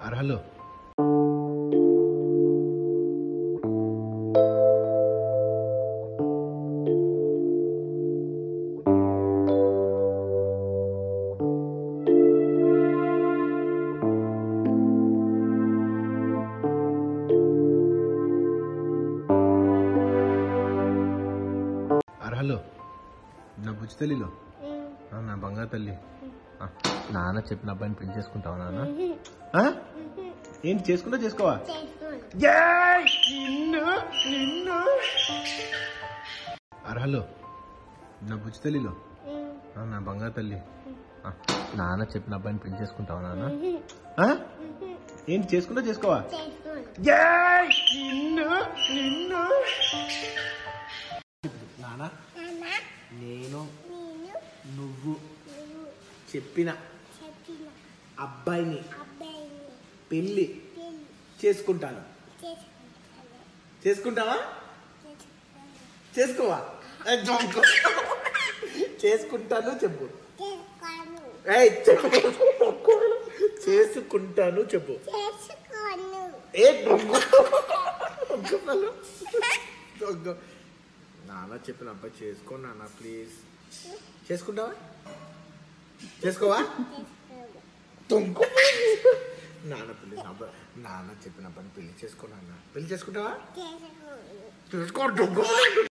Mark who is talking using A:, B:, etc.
A: అర్హలో అర్హలో నా బుజ్జి తల్లిలో ఆ, నా బంగారు తల్లి ఆ, నాన్న చెప్పిన అబ్బాయిని పెళ్లి చేసుకుంటావా నాన్న ఆ? ఏంటి చేసుకుంటా చేసుకోవా ఏయ్! నిన్ను నిన్ను అర్హలో నా బుజ్జి తల్లిలో ఆ, నా బంగారు తల్లి ఆ, నాన్న చెప్పిన అబ్బాయిని పెళ్లి చేసుకుంటావా నాన్న ఆ? ఏంటి చేసుకుంటా చేసుకోవా ఏయ్! నిన్ను నిన్ను నాన్న నేను నువ్వు చెప్పిన అబ్బాయిని పెళ్లి చేసుకుంటాను చేసుకుంటావా చేసుకోవా ఏ, జోకు. చేసుకుంటాను చెప్పు ఏయ్, చెప్పు. చేసుకుంటాను చెప్పు ఏ దొంగ. దొంగలు. దొంగ. నాన్న చెప్పిన అబ్బాయి చేసుకో నాన్న ప్లీజ్ చేసుకుంటావా చేసుకోవా దొంగ. నాన్న పెళ్లి అబ్బాయి నాన్న చెప్పిన అబ్బాయిని పెళ్లి చేసుకో నాన్న పెళ్లి చేసుకుంటావా చేసుకో దొంగ.